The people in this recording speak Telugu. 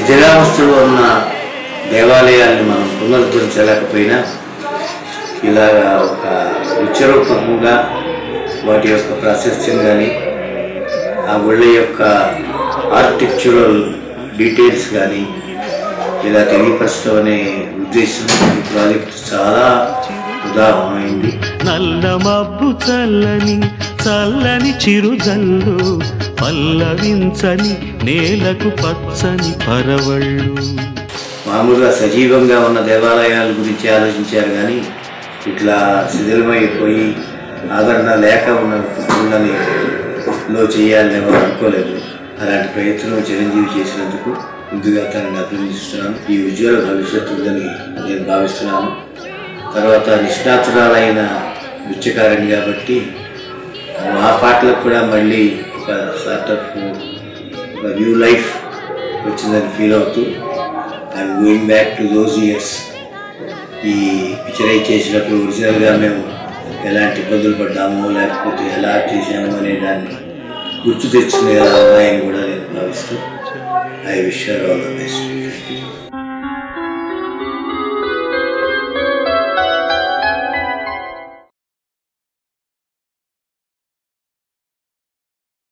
శిథిలావస్థలో ఉన్న దేవాలయాల్ని మనం పునరుద్ధరించలేకపోయినా ఇలాగా ఒక విచ్చరూపకంగా వాటి యొక్క ప్రాశస్త్యం కానీ ఆ గుళ్ళ యొక్క ఆర్కిటెక్చురల్ డీటెయిల్స్ కానీ ఇలా తెలియపరచడం అనే ఉద్దేశం ఈ ప్రాజెక్ట్ చాలా ఉదాహరణమైంది నల్ల మబ్బు చల్లని చల్లని చిరుజల్లు పల్లవించని నేలకు పచ్చని పరవళ్ళు మామూలుగా సజీవంగా ఉన్న దేవాలయాల గురించి ఆలోచించారు కానీ ఇట్లా శిథిలమైపోయి ఆదరణ లేక ఉన్న గుళ్ళని లో చేయాలని ఎవరు అనుకోలేదు అలాంటి ప్రయత్నం చిరంజీవి చేసినందుకు ముందుగా తనని అభినందిస్తున్నాను ఈ ఉజ్వల భవిష్యత్తు ఉందని నేను భావిస్తున్నాను తర్వాత నిష్ణాతురాలైన నృత్యకారిణి కాబట్టి మా పాటలకు కూడా మళ్ళీ ఒక సార్ట్ ఆఫ్ ఒక న్యూ లైఫ్ వచ్చిందని ఫీల్ అవుతూ I'm going back to those years ఈ పిక్చరైజ్ చేసినప్పుడు ఒరిజినల్గా మేము ఎలాంటి ఇబ్బందులు పడ్డామో లేకపోతే ఎలా చేశాము అనే దాన్ని గుర్తు తెచ్చుకునేలా ఉన్నాయని కూడా నేను భావిస్తూ I wish all the best